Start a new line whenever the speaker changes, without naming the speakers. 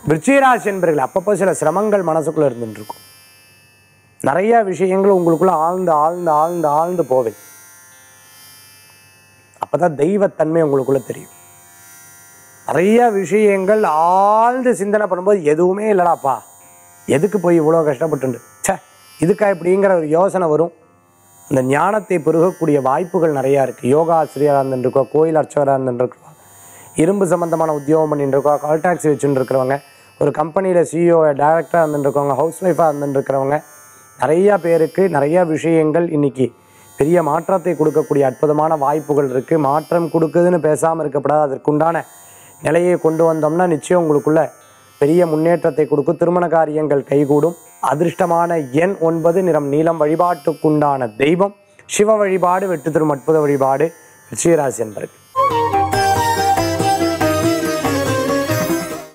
விருச்சிகராசி என்பர்கள் அப்பப்போ சில சிரமங்கள் மனசுக்குள்ளே இருந்துட்டு இருக்கும் நிறைய விஷயங்கள் உங்களுக்குள்ள ஆழ்ந்து ஆழ்ந்து ஆழ்ந்து ஆழ்ந்து போவை அப்பதான் தெய்வத்தன்மை உங்களுக்குள்ள தெரியும் நிறைய விஷயங்கள் ஆழ்ந்து சிந்தனை பண்ணும்போது எதுவுமே இல்லடாப்பா எதுக்கு போய் இவ்வளோ கஷ்டப்பட்டுண்டு ச்சே இதுக்கா இப்படிங்கிற ஒரு யோசனை வரும் அந்த ஞானத்தை பெருகக்கூடிய வாய்ப்புகள் நிறையா இருக்குது யோகா ஆசிரியராக இருந்துருக்கோம் கோயில் அர்ச்சகராக இருந்துருக்கோம் இரும்பு சம்மந்தமான உத்தியோகம் பண்ணிட்டு இருக்கோம் கால் டாக்ஸி வச்சுட்டு இருக்கிறவங்க ஒரு கம்பெனியில் சிஇஓ டைரக்டராக இருந்துருக்கவங்க ஹவுஸ் ஒய்ஃபாக இருந்துருக்கிறவங்க நிறையா பேருக்கு நிறையா விஷயங்கள் இன்னைக்கு பெரிய மாற்றத்தை கொடுக்கக்கூடிய அற்புதமான வாய்ப்புகள் இருக்குது மாற்றம் கொடுக்குதுன்னு பேசாமல் இருக்கப்படாது அதற்குண்டான நிலையை கொண்டு வந்தோம்னா நிச்சயம் உங்களுக்குள்ள பெரிய முன்னேற்றத்தை கொடுக்கும் திருமண காரியங்கள் கைகூடும் அதிர்ஷ்டமான எண் ஒன்பது நிறம் நீலம் வழிபாட்டுக்குண்டான தெய்வம் சிவ வழிபாடு வெட்டு தரும் அற்புத வழிபாடு ரிஷிகராசி என்பர்கள்